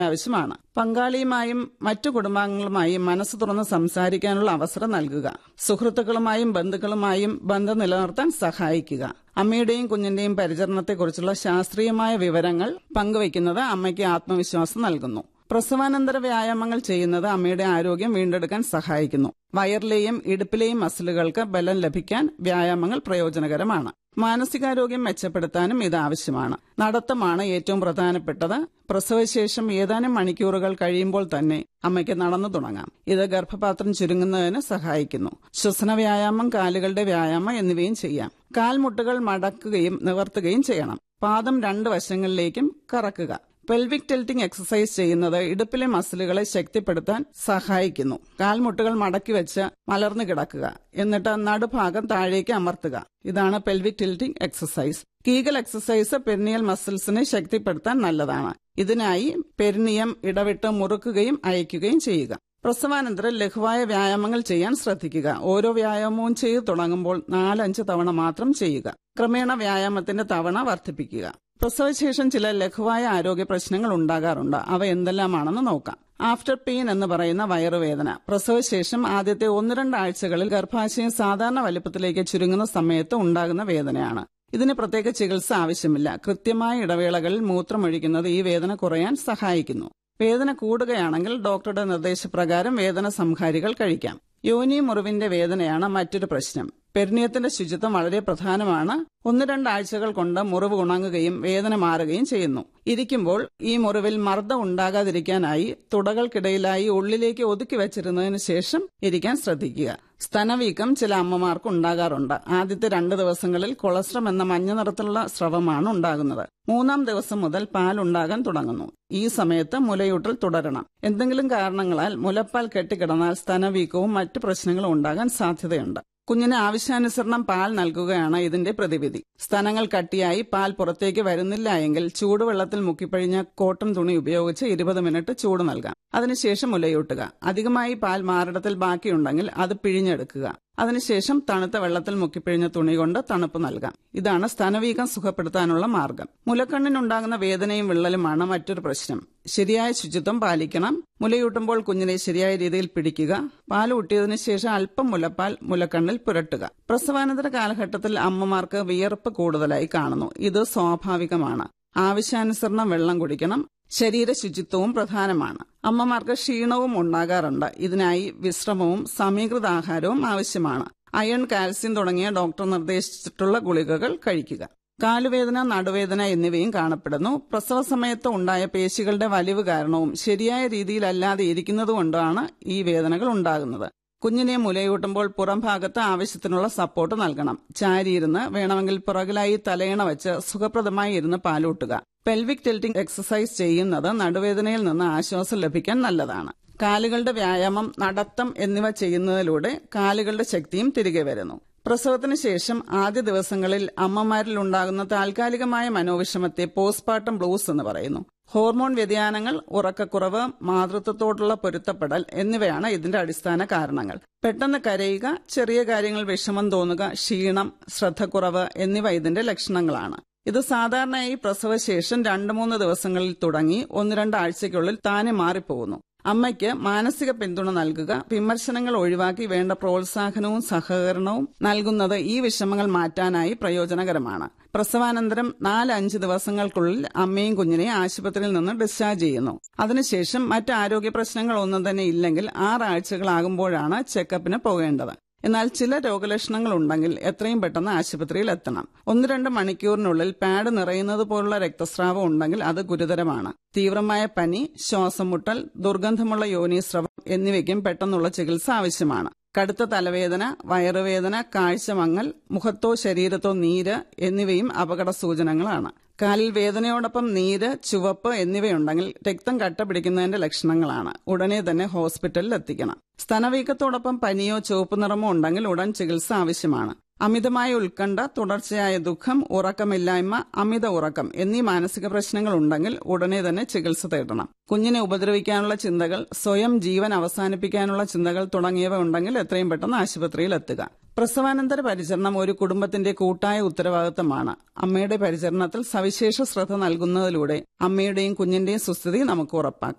ആവശ്യമാണ് പങ്കാളിയുമായും മറ്റു കുടുംബാംഗങ്ങളുമായും മനസ്സ് തുറന്ന് സംസാരിക്കാനുള്ള അവസരം നൽകുക സുഹൃത്തുക്കളുമായും ബന്ധുക്കളുമായും ബന്ധം നിലനിർത്താൻ സഹായിക്കുക അമ്മയുടെയും കുഞ്ഞിന്റെയും പരിചരണത്തെക്കുറിച്ചുള്ള ശാസ്ത്രീയമായ വിവരങ്ങൾ പങ്കുവയ്ക്കുന്നത് അമ്മയ്ക്ക് ആത്മവിശ്വാസം നൽകുന്നു പ്രസവാനന്തര വ്യായാമങ്ങൾ ചെയ്യുന്നത് അമ്മയുടെ ആരോഗ്യം വീണ്ടെടുക്കാൻ സഹായിക്കുന്നു വയറിലെയും ഇടുപ്പിലെയും മസിലുകൾക്ക് ബലം ലഭിക്കാൻ വ്യായാമങ്ങൾ പ്രയോജനകരമാണ് മാനസികാരോഗ്യം മെച്ചപ്പെടുത്താനും ഇത് ആവശ്യമാണ് നടത്തമാണ് ഏറ്റവും പ്രധാനപ്പെട്ടത് പ്രസവശേഷം ഏതാനും മണിക്കൂറുകൾ കഴിയുമ്പോൾ തന്നെ അമ്മയ്ക്ക് നടന്നു തുടങ്ങാം ഇത് ഗർഭപാത്രം ചുരുങ്ങുന്നതിന് സഹായിക്കുന്നു ശ്വസന വ്യായാമം കാലുകളുടെ വ്യായാമം എന്നിവയും ചെയ്യാം കാൽമുട്ടുകൾ മടക്കുകയും നിവർത്തുകയും ചെയ്യണം പാദം രണ്ട് വശങ്ങളിലേക്കും കറക്കുക പെൽവിക് ടെൽറ്റിംഗ് എക്സസൈസ് ചെയ്യുന്നത് ഇടുപ്പിലെ മസിലുകളെ ശക്തിപ്പെടുത്താൻ സഹായിക്കുന്നു കാൽമുട്ടുകൾ മടക്കി വെച്ച് മലർന്നു കിടക്കുക എന്നിട്ട് നടുഭാഗം താഴേക്ക് അമർത്തുക ഇതാണ് pelvic tilting exercise Kegel exercise perineal മസിൽസിനെ ശക്തിപ്പെടുത്താൻ നല്ലതാണ് ഇതിനായി പെരിനിയം ഇടവിട്ട് മുറുക്കുകയും അയക്കുകയും ചെയ്യുക പ്രസവാനന്തരം ലഘുവായ വ്യായാമങ്ങൾ ചെയ്യാൻ ശ്രദ്ധിക്കുക ഓരോ വ്യായാമവും ചെയ്തു തുടങ്ങുമ്പോൾ നാലഞ്ച് തവണ മാത്രം ചെയ്യുക ക്രമേണ വ്യായാമത്തിന്റെ തവണ വർദ്ധിപ്പിക്കുക പ്രസവശേഷം ചില ലഘുവായ ആരോഗ്യ പ്രശ്നങ്ങൾ ഉണ്ടാകാറുണ്ട് അവ എന്തെല്ലാമാണെന്ന് നോക്കാം ആഫ്റ്റർ പെയിൻ എന്ന് പറയുന്ന വയറുവേദന പ്രസവശേഷം ആദ്യത്തെ ഒന്ന് രണ്ട് ആഴ്ചകളിൽ ഗർഭാശയം സാധാരണ വലിപ്പത്തിലേക്ക് ചുരുങ്ങുന്ന സമയത്ത് ഉണ്ടാകുന്ന വേദനയാണ് ഇതിന് പ്രത്യേക ചികിത്സ ആവശ്യമില്ല കൃത്യമായ ഇടവേളകളിൽ മൂത്രമൊഴിക്കുന്നത് ഈ വേദന കുറയാൻ സഹായിക്കുന്നു വേദന കൂടുകയാണെങ്കിൽ ഡോക്ടറുടെ നിർദ്ദേശപ്രകാരം വേദന സംഹാരികൾ കഴിക്കാം യോനി മുറിവിന്റെ വേദനയാണ് മറ്റൊരു പ്രശ്നം പെരിനിയത്തിന്റെ ശുചിത്വം വളരെ പ്രധാനമാണ് ഒന്ന് രണ്ടാഴ്ചകൾ കൊണ്ട് മുറിവ് ഉണങ്ങുകയും വേദന മാറുകയും ചെയ്യുന്നു ഇരിക്കുമ്പോൾ ഈ മുറിവിൽ മർദ്ദം ഉണ്ടാകാതിരിക്കാനായി തുടകൾക്കിടയിലായി ഉള്ളിലേക്ക് ഒതുക്കി വെച്ചിരുന്നതിന് ശേഷം ഇരിക്കാൻ ശ്രദ്ധിക്കുക സ്തനവീക്കം ചില അമ്മമാർക്ക് ഉണ്ടാകാറുണ്ട് ആദ്യത്തെ രണ്ട് ദിവസങ്ങളിൽ കൊളസ്ട്രം എന്ന മഞ്ഞ നിറത്തിലുള്ള സ്രവമാണ് ഉണ്ടാകുന്നത് മൂന്നാം ദിവസം മുതൽ പാൽ ഉണ്ടാകാൻ തുടങ്ങുന്നു ഈ സമയത്ത് മുലയൂട്ടൽ തുടരണം എന്തെങ്കിലും കാരണങ്ങളാൽ മുലപ്പാൽ കെട്ടിക്കിടന്നാൽ സ്തനവീക്കവും മറ്റു പ്രശ്നങ്ങളും ഉണ്ടാകാൻ സാധ്യതയുണ്ട് കുഞ്ഞിന് ആവശ്യാനുസരണം പാൽ നൽകുകയാണ് ഇതിന്റെ പ്രതിവിധി സ്തനങ്ങൾ കട്ടിയായി പാൽ പുറത്തേക്ക് വരുന്നില്ല എങ്കിൽ ചൂടുവെള്ളത്തിൽ മുക്കിപ്പഴിഞ്ഞ കോട്ടൺ തുണി ഉപയോഗിച്ച് ഇരുപത് മിനിറ്റ് ചൂട് നൽകാം അതിനുശേഷം മുലയൂട്ടുക അധികമായി പാൽ മാറിടത്തിൽ ബാക്കിയുണ്ടെങ്കിൽ അത് പിഴിഞ്ഞെടുക്കുക അതിനുശേഷം തണുത്ത വെള്ളത്തിൽ മുക്കിപ്പിഴിഞ്ഞ തുണി കൊണ്ട് തണുപ്പ് നൽകാം ഇതാണ് സ്തനവീകം സുഖപ്പെടുത്താനുള്ള മാർഗം മുലക്കണ്ണിനുണ്ടാകുന്ന വേദനയും വിള്ളലുമാണ് മറ്റൊരു പ്രശ്നം ശരിയായ ശുചിത്വം പാലിക്കണം മുലയൂട്ടുമ്പോൾ കുഞ്ഞിനെ ശരിയായ രീതിയിൽ പിടിക്കുക പാൽ ഊട്ടിയതിനു ശേഷം അല്പം മുലപ്പാൽ മുലക്കണ്ണിൽ പുരട്ടുക പ്രസവാനന്തര കാലഘട്ടത്തിൽ അമ്മമാർക്ക് വിയർപ്പ് കൂടുതലായി കാണുന്നു ഇത് സ്വാഭാവികമാണ് ആവശ്യാനുസരണം വെള്ളം കുടിക്കണം ശരീര ശുചിത്വവും പ്രധാനമാണ് അമ്മമാർക്ക് ക്ഷീണവും ഉണ്ടാകാറുണ്ട് ഇതിനായി വിശ്രമവും സമീകൃത ആഹാരവും ആവശ്യമാണ് അയൺ കാൽസ്യം തുടങ്ങിയ ഡോക്ടർ നിർദ്ദേശിച്ചിട്ടുള്ള ഗുളികകൾ കഴിക്കുക കാലുവേദന നടുവേദന എന്നിവയും കാണപ്പെടുന്നു പ്രസവ സമയത്ത് ഉണ്ടായ പേശികളുടെ വലിവ് കാരണവും ശരിയായ രീതിയിലല്ലാതെ ഇരിക്കുന്നതുകൊണ്ടാണ് ഈ വേദനകൾ ഉണ്ടാകുന്നത് കുഞ്ഞിനെ മുലയൂട്ടുമ്പോൾ പുറം ഭാഗത്ത് ആവശ്യത്തിനുള്ള സപ്പോർട്ട് നൽകണം ചാരിയിരുന്ന് വേണമെങ്കിൽ പുറകിലായി തലയണ വെച്ച് സുഖപ്രദമായി ഇരുന്ന് പാലൂട്ടുക പെൽവിക് ടെൽറ്റിംഗ് എക്സസൈസ് ചെയ്യുന്നത് നടുവേദനയിൽ നിന്ന് ആശ്വാസം ലഭിക്കാൻ നല്ലതാണ് കാലുകളുടെ വ്യായാമം നടത്തം എന്നിവ ചെയ്യുന്നതിലൂടെ കാലുകളുടെ ശക്തിയും തിരികെ വരുന്നു പ്രസവത്തിന് ശേഷം ആദ്യ ദിവസങ്ങളിൽ അമ്മമാരിൽ ഉണ്ടാകുന്ന താൽക്കാലികമായ മനോവിഷമത്തെ പോസ്റ്റ്മോർട്ടം ബ്ലൂസ് എന്ന് പറയുന്നു ഹോർമോൺ വ്യതിയാനങ്ങൾ ഉറക്കക്കുറവ് മാതൃത്വത്തോടുള്ള പൊരുത്തപ്പെടൽ എന്നിവയാണ് ഇതിന്റെ അടിസ്ഥാന കാരണങ്ങൾ പെട്ടെന്ന് കരയുക ചെറിയ കാര്യങ്ങൾ വിഷമം തോന്നുക ക്ഷീണം ശ്രദ്ധക്കുറവ് എന്നിവ ഇതിന്റെ ലക്ഷണങ്ങളാണ് ഇത് സാധാരണയായി പ്രസവശേഷം രണ്ടു മൂന്ന് ദിവസങ്ങളിൽ തുടങ്ങി ഒന്ന് രണ്ടാഴ്ചയ്ക്കുള്ളിൽ താനെ മാറിപ്പോകുന്നു അമ്മയ്ക്ക് മാനസിക പിന്തുണ നൽകുക വിമർശനങ്ങൾ ഒഴിവാക്കി വേണ്ട പ്രോത്സാഹനവും സഹകരണവും നൽകുന്നത് ഈ വിഷമങ്ങൾ മാറ്റാനായി പ്രയോജനകരമാണ് പ്രസവാനന്തരം നാല് അഞ്ച് ദിവസങ്ങൾക്കുള്ളിൽ അമ്മയും കുഞ്ഞിനെയും ആശുപത്രിയിൽ നിന്ന് ഡിസ്ചാർജ് ചെയ്യുന്നു അതിനുശേഷം മറ്റ് ആരോഗ്യ പ്രശ്നങ്ങൾ ഒന്നും തന്നെ ഇല്ലെങ്കിൽ ആറാഴ്ചകളാകുമ്പോഴാണ് ചെക്കപ്പിന് പോകേണ്ടത് എന്നാൽ ചില രോഗലക്ഷണങ്ങൾ ഉണ്ടെങ്കിൽ എത്രയും പെട്ടെന്ന് ആശുപത്രിയിൽ എത്തണം ഒന്ന് രണ്ട് മണിക്കൂറിനുള്ളിൽ പാഡ് നിറയുന്നത് പോലുള്ള രക്തസ്രാവം ഉണ്ടെങ്കിൽ അത് ഗുരുതരമാണ് തീവ്രമായ പനി ശ്വാസം മുട്ടൽ ദുർഗന്ധമുള്ള യോനീസ്രവം എന്നിവയ്ക്കും പെട്ടെന്നുള്ള ചികിത്സ ആവശ്യമാണ് കടുത്ത തലവേദന വയറുവേദന കാഴ്ചമങ്ങൽ മുഖത്തോ ശരീരത്തോ നീര് എന്നിവയും അപകട സൂചനകളാണ് കാലിൽ വേദനയോടൊപ്പം നീര് ചുവപ്പ് എന്നിവയുണ്ടെങ്കിൽ രക്തം കട്ട പിടിക്കുന്നതിന്റെ ലക്ഷണങ്ങളാണ് ഉടനെ തന്നെ ഹോസ്പിറ്റലിൽ എത്തിക്കണം സ്തനവീക്കത്തോടൊപ്പം പനിയോ ചുവപ്പ് നിറമോ ഉണ്ടെങ്കിൽ ഉടൻ ചികിത്സ ആവശ്യമാണ് അമിതമായ ഉത്കണ്ഠ തുടർച്ചയായ ദുഃഖം ഉറക്കമില്ലായ്മ അമിത ഉറക്കം എന്നീ മാനസിക പ്രശ്നങ്ങൾ ഉണ്ടെങ്കിൽ ഉടനെ തന്നെ ചികിത്സ തേടണം കുഞ്ഞിനെ ഉപദ്രവിക്കാനുള്ള ചിന്തകൾ സ്വയം ജീവൻ അവസാനിപ്പിക്കാനുള്ള ചിന്തകൾ തുടങ്ങിയവ ഉണ്ടെങ്കിൽ എത്രയും പെട്ടെന്ന് ആശുപത്രിയിൽ എത്തുക പ്രസവാനന്തര പരിചരണം ഒരു കുടുംബത്തിന്റെ കൂട്ടായ ഉത്തരവാദിത്തമാണ് അമ്മയുടെ പരിചരണത്തിൽ സവിശേഷ ശ്രദ്ധ നൽകുന്നതിലൂടെ അമ്മയുടെയും കുഞ്ഞിന്റെയും സുസ്ഥിതി നമുക്ക് ഉറപ്പാക്കാം